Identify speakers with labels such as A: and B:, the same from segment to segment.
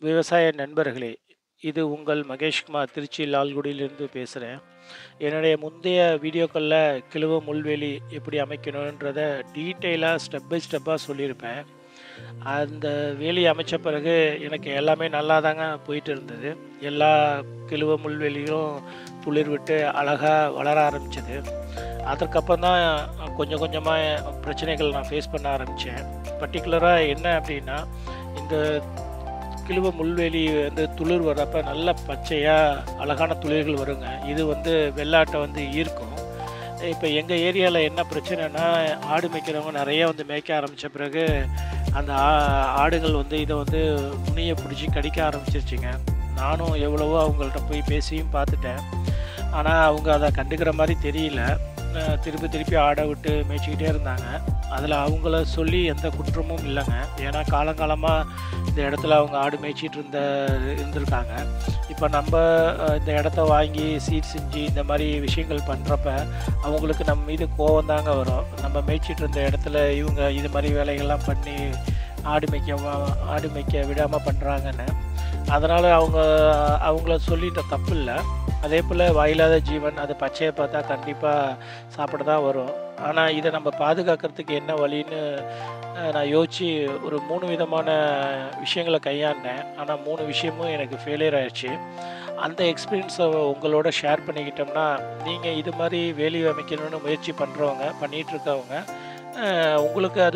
A: விவசாய நண்பர்களே இது உங்கள் மகேஷ்குமார் திருச்சி லால்குடியிலிருந்து பேசுகிறேன் என்னுடைய முந்தைய வீடியோக்களில் கிழுவ முள்வேலி எப்படி அமைக்கணுன்றத டீட்டெயிலாக ஸ்டெப் பை ஸ்டெப்பாக சொல்லியிருப்பேன் அந்த வேலி அமைச்ச பிறகு எனக்கு எல்லாமே நல்லா தாங்க போயிட்டு இருந்தது எல்லா கிழுவ முள்வேலியும் துளிர் விட்டு அழகாக வளர ஆரம்பிச்சது அதற்கப்புறம் தான் கொஞ்சம் கொஞ்சமாக பிரச்சனைகள் நான் ஃபேஸ் பண்ண ஆரம்பித்தேன் பர்டிகுலராக என்ன அப்படின்னா இந்த கிழுவ முள்வேலி வந்து துளிர் வர்றப்ப நல்ல பச்சையாக அழகான துளிர்கள் வருங்க இது வந்து வெள்ளாட்டை வந்து ஈர்க்கும் இப்போ எங்கள் ஏரியாவில் என்ன பிரச்சனைனா ஆடு மேய்க்கிறவங்க நிறைய வந்து மேய்க்க ஆரம்பித்த பிறகு அந்த ஆ- ஆடுகள் வந்து இதை வந்து நுனியை பிடிச்சி கடிக்க ஆரம்பிச்சிருச்சுங்க நானும் எவ்வளவோ அவங்கள்ட்ட போய் பேசியும் பார்த்துட்டேன் ஆனால் அவங்க அதை கண்டுக்கிற மாதிரி தெரியல அஹ் திருப்பி திருப்பி ஆடை விட்டு மேய்ச்சிக்கிட்டே இருந்தாங்க அதில் அவங்கள சொல்லி எந்த குற்றமும் இல்லைங்க ஏன்னா காலங்காலமாக இந்த இடத்துல அவங்க ஆடு மேய்ச்சிட்டு இருந்த இருந்திருக்காங்க இப்போ நம்ம அஹ், இந்த இடத்த வாங்கி சீட் செஞ்சு இந்த மாதிரி விஷயங்கள் பண்ணுறப்ப அவங்களுக்கு நம்ம மீது கோவம் தாங்க வரும் நம்ம மேய்ச்சிட்டு இருந்த இடத்துல இவங்க இது மாதிரி வேலைகள்லாம் பண்ணி ஆடு மேய்க்க வா- ஆடு மேய்க்க விடாமல் பண்ணுறாங்கன்னு அதனால் அவங்க அவங்கள சொல்லிட்ட தப்பு இல்லை அதே போல் வாயில்லாத ஜீவன் அது பச்சையை பார்த்தா கண்டிப்பாக சாப்பிட தான் வரும் ஆனால் இதை நம்ம பாதுகாக்கிறதுக்கு என்ன வழின்னு அஹ், நான் யோசித்து ஒரு மூணு விதமான விஷயங்களை கையாண்டேன் ஆனால் மூணு விஷயமும் எனக்கு ஃபெயிலியர் ஆயிடுச்சு அந்த எக்ஸ்பீரியன்ஸை உங்களோட ஷேர் பண்ணிக்கிட்டோம்னா நீங்கள் இது மாதிரி வேலி அமைக்கணும்னு முயற்சி பண்ணுறவங்க பண்ணிகிட்டு இருக்கவங்க அஹ், உங்களுக்கு அது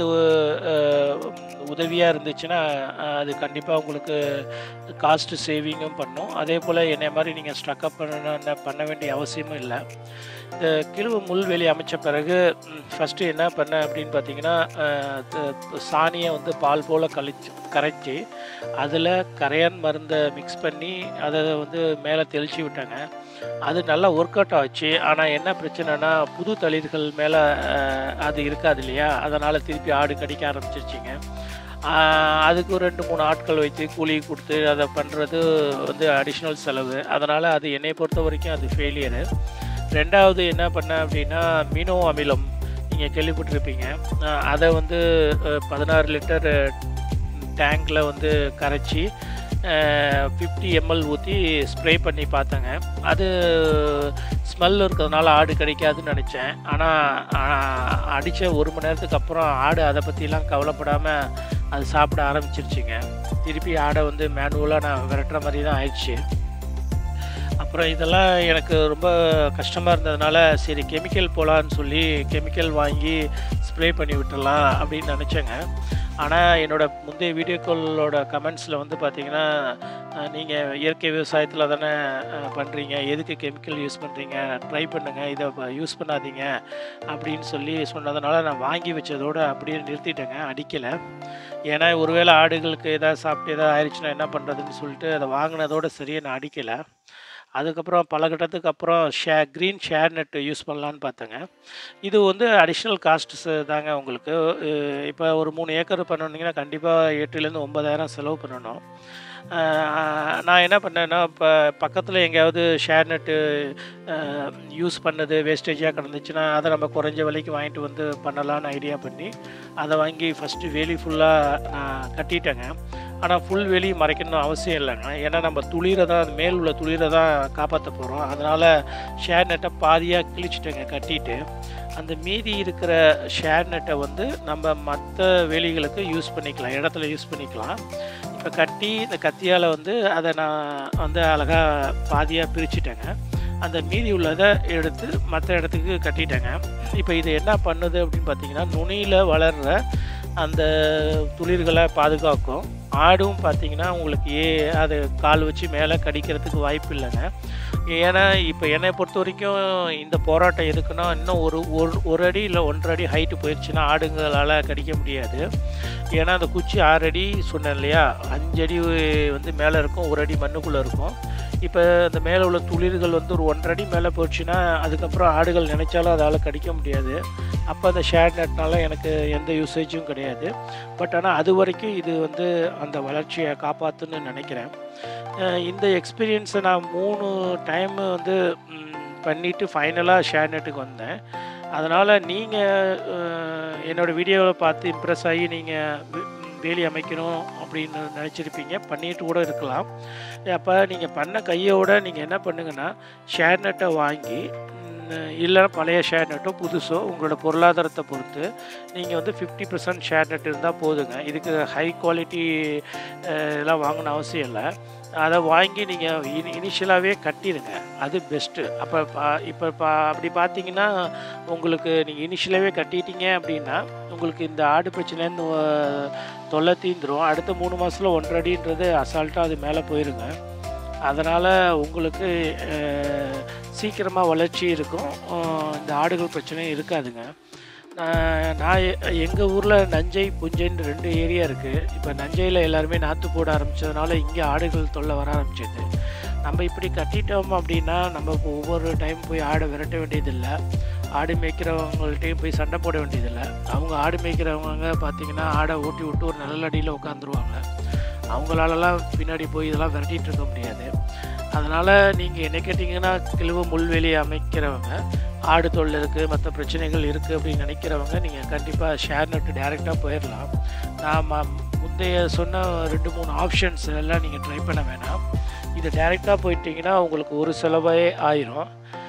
A: உதவியாக இருந்துச்சுன்னா அஹ், அது கண்டிப்பாக உங்களுக்கு காஸ்ட்டு சேவிங்கும் பண்ணும் அதே போல் என்னை மாதிரி நீங்கள் ஸ்ட்ரக்அப் பண்ண பண்ண வேண்டிய அவசியமும் இல்லை இந்த கிழுவு முள்வேலி அமைச்ச பிறகு ஃபஸ்ட்டு என்ன பண்ணேன் அப்படின்னு பார்த்தீங்கன்னா அஹ், த- சாணியை வந்து பால் போல் கழிச்சு கரைச்சி அதில் கரையான் மருந்தை மிக்ஸ் பண்ணி அதை வந்து மேலே தெளித்து விட்டாங்க அது நல்லா ஒர்க் அவுட் ஆச்சு ஆனால் என்ன பிரச்சனைனா புது தளிர்கள் மேலே அது இருக்காது இல்லையா அதனால் திருப்பி ஆடு கடிக்க ஆரம்பிச்சிருச்சிங்க ஆஹ் அதுக்கு ஒரு ரெண்டு மூணு ஆட்கள் வைத்து கூலி கொடுத்து அதை பண்ணுறது வந்து அடிஷ்னல் செலவு அதனால் அது என்னை பொறுத்த வரைக்கும் அது ஃபெயிலியரு ரெண்டாவது என்ன பண்ணேன் அப்படின்னா மீனோ அமிலம் நீங்கள் கேள்விப்பட்டிருப்பீங்க ஆஹ் அதை வந்து பதினாறு லிட்டர் டேங்கில் வந்து கரைச்சி ஃபிஃப்டி எம்எல் ஊற்றி ஸ்ப்ரே பண்ணி பார்த்தேங்க அது ஸ்மெல் இருக்கிறதுனால ஆடு கிடைக்காதுன்னு நினச்சேன் ஆனால் அடித்த ஒரு மணி நேரத்துக்கு அப்புறம் ஆடு அதை பற்றிலாம் கவலைப்படாமல் அது சாப்பிட ஆரம்பிச்சிருச்சுங்க திருப்பி ஆடை வந்து மேனுவலாக நான் விரட்டுற மாதிரி தான் ஆயிடுச்சு அப்புறம் இதெல்லாம் எனக்கு ரொம்ப கஷ்டமாக இருந்ததுனால சரி கெமிக்கல் போகலான்னு சொல்லி கெமிக்கல் வாங்கி ஸ்ப்ரே பண்ணி விட்டுடலாம் அப்படின்னு நினச்சேங்க ஆனால் என்னோட முந்தைய வீடியோக்களோட கமெண்ட்ஸில் வந்து பார்த்தீங்கன்னா நீங்கள் இயற்கை விவசாயத்தில் தானே பண்ணுறீங்க எதுக்கு கெமிக்கல் யூஸ் பண்ணுறீங்க ட்ரை பண்ணுங்கள் இதை யூஸ் பண்ணாதீங்க அப்படின்னு சொல்லி சொன்னதுனால நான் வாங்கி வச்சதோடு அப்படியே நிறுத்திட்டேங்க அடிக்கலை ஏன்னா ஒருவேளை ஆடுகளுக்கு எதாவது சாப்பிட்டு எதாவது ஆயிடுச்சுன்னா என்ன பண்ணுறதுன்னு சொல்லிட்டு அதை வாங்கினதோட சரியாக நான் அடிக்கலை அதுக்கப்புறம் பல கட்டத்துக்கு அப்புறம் ஷே க்ரீன் ஷேர் நெட் யூஸ் பண்ணலான்னு பார்த்தேங்க இது வந்து அடிஷ்னல் காஸ்ட்ஸ் தாங்க உங்களுக்கு இப்போ ஒரு மூணு ஏக்கர் பண்ணணுங்கன்னா கண்டிப்பாக எட்டுலேருந்து ஒன்பதாயிரம் செலவு பண்ணணும் அஹ் நான் என்ன பண்ணேன்னா இப்போ பக்கத்தில் எங்கேயாவது ஷேர் நெட்டு யூஸ் பண்ணது வேஸ்டேஜாக கிடந்துச்சுன்னா அதை நம்ம குறைஞ்ச விலைக்கு வாங்கிட்டு வந்து பண்ணலான்னு ஐடியா பண்ணி அதை வாங்கி ஃபஸ்ட்டு வேலி ஃபுல்லாக நான் கட்டிட்டேங்க ஆனால் ஃபுல் வேலி மறைக்கணும் அவசியம் இல்லைங்க ஏன்னா நம்ம துளிரை தான் மேல் உள்ள துளிரை தான் காப்பாற்ற போகிறோம் அதனால் ஷேர் நெட்டை பாதியாக கிழிச்சிட்டேங்க கட்டிட்டு அந்த மீதி இருக்கிற ஷேர் நெட்டை வந்து நம்ம மற்ற வேலிகளுக்கு யூஸ் பண்ணிக்கலாம் இடத்துல யூஸ் பண்ணிக்கலாம் இப்போ கட்டி இந்த கத்தியால் வந்து அதை நான் வந்து அழகாக பாதியாக பிரிச்சுட்டேங்க அந்த மீதி உள்ளதை எடுத்து மற்ற இடத்துக்கு கட்டிட்டேங்க இப்போ இது என்ன பண்ணுது அப்படின்னு பார்த்தீங்கன்னா நுனியில் வளர்கிற அந்த துளிர்களை பாதுகாக்கும் ஆடும் பார்த்தீங்கன்னா உங்களுக்கு ஏ அது கால் வச்சு மேலே கடிக்கிறதுக்கு வாய்ப்பு இல்லைங்க ஏன்னா இப்போ என்னை பொறுத்த வரைக்கும் இந்த போராட்டம் எதுக்குன்னா இன்னும் ஒரு ஒரு ஒரு அடி இல்லை ஒன்றரை அடி ஹைட்டு போயிடுச்சுன்னா ஆடுங்களால் கடிக்க முடியாது ஏன்னா அந்த குச்சி ஆறு அடி சொன்னேன் இல்லையா அஞ்சு அடி வந்து மேலே இருக்கும் ஒரு அடி மண்ணுக்குள்ளே இருக்கும் இப்போ அந்த மேலே உள்ள துளிர்கள் வந்து ஒரு ஒன்றரை அடி மேலே போச்சுன்னா அதுக்கப்புறம் ஆடுகள் நினைச்சாலும் அதால் கடிக்க முடியாது அப்போ அந்த ஷேர் நெட்னால எனக்கு எந்த யூசேஜும் கிடையாது பட் ஆனால் அது வரைக்கும் இது வந்து அந்த வளர்ச்சியை காப்பாற்றுன்னு நினைக்கிறேன் அஹ் இந்த எக்ஸ்பீரியன்ஸை நான் மூணு டைம் வந்து ம், பண்ணிவிட்டு ஃபைனலாக ஷேர் நெட்டுக்கு வந்தேன் அதனால் நீங்கள் என்னோடய வீடியோவை பார்த்து இம்ப்ரெஸ் ஆகி நீங்கள் வேலி அமைக்கணும் அப்படின்னு நினச்சிருப்பீங்க பண்ணிட்டு கூட இருக்கலாம் அப்போ நீங்கள் பண்ண கையோட நீங்கள் என்ன பண்ணுங்கன்னா ஷேர் நெட்டை வாங்கி இல்லை பழைய ஷேர் நெட்டோ புதுசோ உங்களோட பொருளாதாரத்தை பொறுத்து நீங்கள் வந்து ஃபிஃப்டி பர்சன்ட் ஷேர் நெட் இருந்தால் போதுங்க இதுக்கு ஹை குவாலிட்டி எல்லாம் வாங்கணும் அவசியம் இல்லை அதை வாங்கி நீங்கள் இனி இனிஷியலாகவே கட்டிடுங்க அது பெஸ்ட்டு அப்போ பா இப்போ பா அப்படி பார்த்தீங்கன்னா உங்களுக்கு நீங்கள் இனிஷியலாகவே கட்டிட்டீங்க அப்படின்னா உங்களுக்கு இந்த ஆடு பிரச்சனைலேருந்து தொல்லை தீந்துடும் அடுத்த மூணு மாதத்தில் ஒன்றரை அடின்றது அசால்ட்டாக அது மேலே போயிருங்க அதனால் உங்களுக்கு அஹ், சீக்கிரமாக வளர்ச்சி இருக்கும் அஹ், இந்த ஆடுகள் பிரச்சனையும் இருக்காதுங்க நான் நான் எங்கள் ஊரில் நஞ்சை புஞ்சைன்னு ரெண்டு ஏரியா இருக்குது இப்போ நஞ்சையில் எல்லாருமே நாற்று போட ஆரம்பித்ததுனால இங்கே ஆடுகள் தொல்லை வர ஆரம்பிச்சது நம்ம இப்படி கட்டிட்டோம் அப்படின்னா நம்ம இப்போ ஒவ்வொரு டைம் போய் ஆடை விரட்ட வேண்டியதில்லை ஆடு மேய்க்கிறவங்கள்ட்டையும் போய் சண்டை போட வேண்டியதில்லை அவங்க ஆடு மேய்க்கிறவங்க பார்த்தீங்கன்னா ஆடை ஓட்டி விட்டு ஒரு நிழல் அடியில் உட்காந்துருவாங்க அவங்களாலலாம் பின்னாடி போய் இதெல்லாம் விரட்டிகிட்டு இருக்க முடியாது அதனால் நீங்கள் என்ன கேட்டிங்கன்னா கிழுவு முள்வெளி அமைக்கிறவங்க ஆடு தொழில் இருக்குது மற்ற பிரச்சனைகள் இருக்குது அப்படின்னு நினைக்கிறவங்க நீங்கள் கண்டிப்பாக ஷேர் நட்டு டேரெக்டாக போயிடலாம் நான் ம- முந்தைய சொன்ன ரெண்டு மூணு ஆப்ஷன்ஸ் எல்லாம் நீங்கள் ட்ரை பண்ண வேணாம் இது டேரெக்டாக போயிட்டீங்கன்னா உங்களுக்கு ஒரு செலவே ஆயிரும்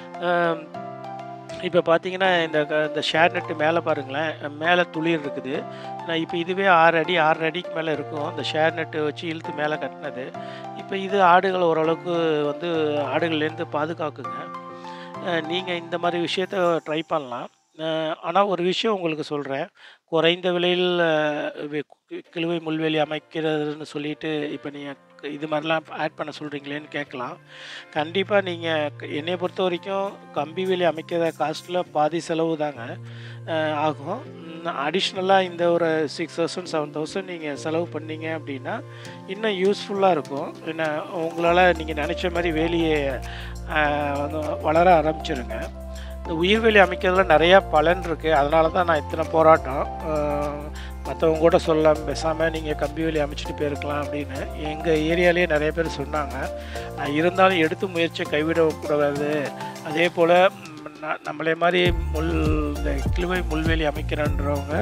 A: இப்போ பார்த்தீங்கன்னா இந்த க- இந்த ஷேர் நெட்டு மேலே பாருங்களேன் மேலே துளிர் இருக்குது நான் இப்போ இதுவே ஆறு அடி ஆறு அடிக்கு மேலே இருக்கும் இந்த ஷேர் நெட்டு வச்சு இழுத்து மேலே கட்டினது இப்போ இது ஆடுகள் ஓரளவுக்கு வந்து ஆடுகள்லேருந்து பாதுகாக்குங்க நீங்கள் இந்த மாதிரி விஷயத்த ட்ரை பண்ணலாம் ஆனால் ஒரு விஷயம் உங்களுக்கு சொல்கிறேன் குறைந்த விலையில் அஹ், வி- கி- கிழுவை முள்வேலி அமைக்கிறதுன்னு சொல்லிட்டு இப்போ நீங்கள் இது மாதிரிலாம் ஆட் பண்ண சொல்கிறீங்களேன்னு கேட்கலாம் கண்டிப்பாக நீங்கள் என்னை பொறுத்த வரைக்கும் கம்பி வேலி அமைக்கிற காஸ்ட்டில் பாதி செலவு தாங்க அஹ், ஆகும் அடிஷ்னலாக இந்த ஒரு சிக்ஸ் தௌசண்ட் செவன் தௌசண்ட் நீங்கள் செலவு பண்ணீங்க அப்படின்னா இன்னும் யூஸ்ஃபுல்லாக இருக்கும் என்ன உங்களால் நீங்கள் நினச்ச மாதிரி வேலியை அஹ், வந்து வளர ஆரம்பிச்சிருங்க இந்த உயிர்வேலி அமைக்கிறதுல நிறையா பலன் இருக்குது அதனால தான் நான் இத்தனை போராட்டம் மற்றவங்க கூட சொல்லலாம் பேசாமல் நீங்கள் கம்பி வேலி அமைச்சிட்டு போயிருக்கலாம் அப்படின்னு எங்கள் ஏரியாலேயே நிறைய பேர் சொன்னாங்க நான் இருந்தாலும் எடுத்து முயற்சியை கைவிடக்கூடாது அதே போல் நம்மளே மாதிரி முள் இந்த கிழுவை முள்வேலி அமைக்கிறன்றவங்க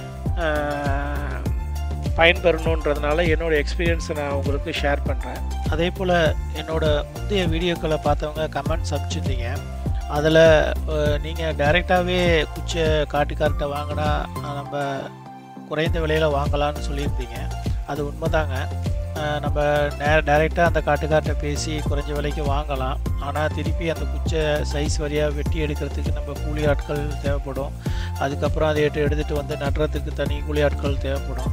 A: அஹ், பயன்பெறணுன்றதுனால என்னோடய எக்ஸ்பீரியன்ஸை நான் உங்களுக்கு ஷேர் பண்ணுறேன் அதே போல் என்னோடய முந்தைய வீடியோக்களை பார்த்தவங்க கமெண்ட்ஸ் அனுப்பிச்சிருந்தீங்க அதில் நீங்கள் டைரெக்டாகவே குச்சை காட்டுக்கார்ட்ட வாங்கினா அஹ், நம்ம குறைந்த விலையில் வாங்கலாம்னு சொல்லியிருந்தீங்க அது உண்மைதாங்க அஹ், நம்ம நே டைரெக்டாக அந்த காட்டுக்கார்ட்ட பேசி குறைஞ்ச விலைக்கு வாங்கலாம் ஆனால் திருப்பி அந்த குச்சை சைஸ் வரியாக வெட்டி எடுக்கிறதுக்கு நம்ம கூலி ஆட்கள் தேவைப்படும் அதுக்கப்புறம் அதை எடுத்து எடுத்துகிட்டு வந்து நடுறதுக்கு தனி கூலி ஆட்கள் தேவைப்படும்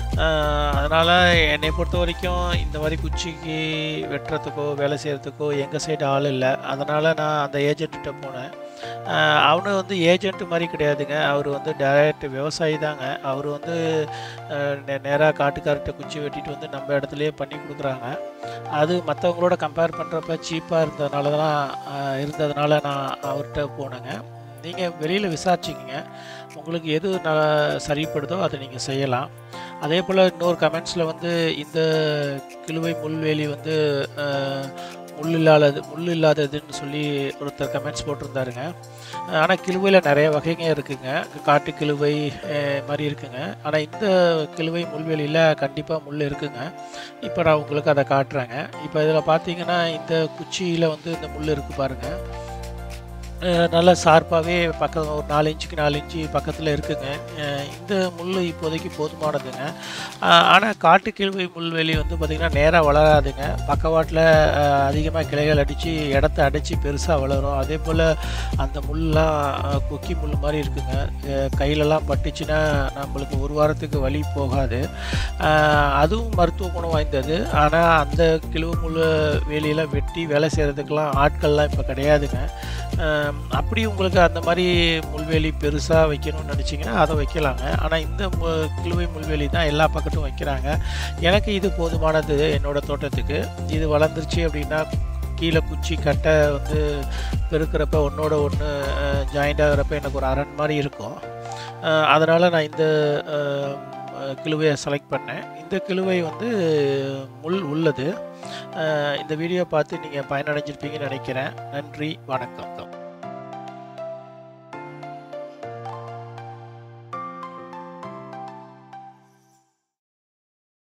A: அதனால் என்னை பொறுத்த வரைக்கும் இந்த மாதிரி குச்சிக்கு வெட்டுறதுக்கோ வேலை செய்கிறதுக்கோ எங்கள் சைடு ஆள் இல்லை அதனால் நான் அந்த ஏஜென்ட்டிட்ட போனேன் ஆஹ் அவனு வந்து ஏஜென்ட் மாதிரி கிடையாதுங்க அவர் வந்து டைரக்ட் விவசாயி தாங்க அவர் வந்து நேராக காட்டுக்கார்ட்ட குச்சி வெட்டிட்டு வந்து நம்ம இடத்துலையே பண்ணி கொடுக்குறாங்க அது மற்றவங்களோட கம்பேர் பண்ணுறப்ப சீப்பாக இருந்ததுனால தான் ஆஹ் இருந்ததுனால நான் அவர்கிட்ட போனேங்க நீங்கள் வெளியில் விசாரிச்சிக்கிங்க உங்களுக்கு எது ந சரிப்படுதோ அதை நீங்கள் செய்யலாம் அதே போல் இன்னொரு கமெண்ட்ஸில் வந்து இந்த கிழுவை முள்வேலி வந்து அஹ், முள் இல்லாதது முள் இல்லாததுன்னு சொல்லி ஒருத்தர் கமெண்ட்ஸ் போட்டிருந்தாருங்க ஆனால் கிழுவையில் நிறைய வகைங்க இருக்குங்க காட்டு கிழுவை அஹ், மாதிரி இருக்குங்க ஆனால் இந்த கிழுவை முள்வேலியில் கண்டிப்பாக முள் இருக்குங்க இப்போ நான் உங்களுக்கு அதை காட்டுறேங்க இப்போ இதில் பார்த்தீங்கன்னா இந்த குச்சியில் வந்து இந்த முள் இருக்குது பாருங்கள் அஹ் நல்லா ஷார்ப்பாகவே பக்கம் ஒரு நாலு இன்ச்சுக்கு நாலு இன்ச்சு பக்கத்தில் இருக்குங்க அஹ் இந்த முள் இப்போதைக்கு போதுமானதுங்க ஆனால் காட்டு கிழவை முள்வெளி வந்து பார்த்திங்கன்னா நேராக வளராதுங்க பக்கவாட்டில் அதிகமாக கிளைகள் அடித்து இடத்த அடைச்சி பெருசாக வளரும் அதே போல் அந்த முள்ளெலாம் அஹ், கொக்கி முள் மாதிரி இருக்குங்க அஹ் கையிலலாம் பட்டுச்சுன்னா நம்மளுக்கு ஒரு வாரத்துக்கு வலி போகாது அஹ் அதுவும் மருத்துவ குணம் வாய்ந்தது ஆனால் அந்த கிழுவு முள் வேலியெல்லாம் வெட்டி வேலை செய்கிறதுக்கெலாம் ஆட்கள்லாம் இப்போ கிடையாதுங்க அஹ் அப்படி உங்களுக்கு அந்த மாதிரி முள்வேலி பெருசாக வைக்கணும்னு நினச்சிங்கன்னா அதை வைக்கலாங்க ஆனால் இந்த மு கிழுவை முள்வேலி தான் எல்லா பக்கட்டும் வைக்கிறாங்க எனக்கு இது போதுமானது என்னோடய தோட்டத்துக்கு இது வளர்ந்துருச்சு அப்படின்னா கீழே குச்சி கட்டை வந்து பெருக்கிறப்ப ஒன்றோட ஒன்று ஜாயிண்ட் ஆகிறப்ப எனக்கு ஒரு அரண் மாதிரி இருக்கும் அதனால் நான் இந்த அஹ், அஹ், கிழுவையை செலக்ட் பண்ணேன் இந்த கிழுவை வந்து முள் உள்ளது அஹ், இந்த வீடியோ பார்த்து நீங்கள் பயனடைஞ்சிருப்பீங்கன்னு நினைக்கிறேன் நன்றி வணக்கம்